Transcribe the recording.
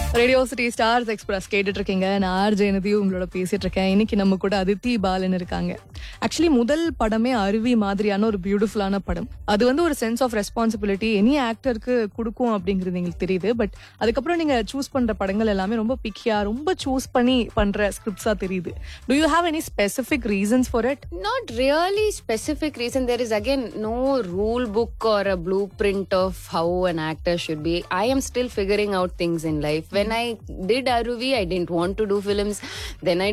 Radio city stars express கேட்டுட்டு இருக்கீங்க நான் ஆர் ஜெயநிதியும் உங்களோட பேசிட்டு இருக்கேன் இன்னைக்கு நம்ம கூட அதித்தி பாலன் இருக்காங்க ஆக்சுவலி முதல் படமே அருவி மாதிரியான ஒரு பியூட்டிஃபுல்லான படம் அது வந்து ஒரு சென்ஸ் ஆஃப் ரெஸ்பான்சிபிலிட்டி எனி ஆக்டருக்கு கொடுக்கும் அப்படிங்கிறது எங்களுக்கு தெரியுது பட் அதுக்கப்புறம் நீங்க சூஸ் பண்ற படங்கள் எல்லாமே ரொம்ப பிக்கியா ரொம்ப சூஸ் பண்ணி பண்ற ஸ்கிரிப்ட்ஸா தெரியுது do you have any specific reasons for it Not really specific reason. There is again no rule book or a blueprint of how an actor should be. I am still figuring out things in life. When I did Aruvi, I didn't want to do films. Then I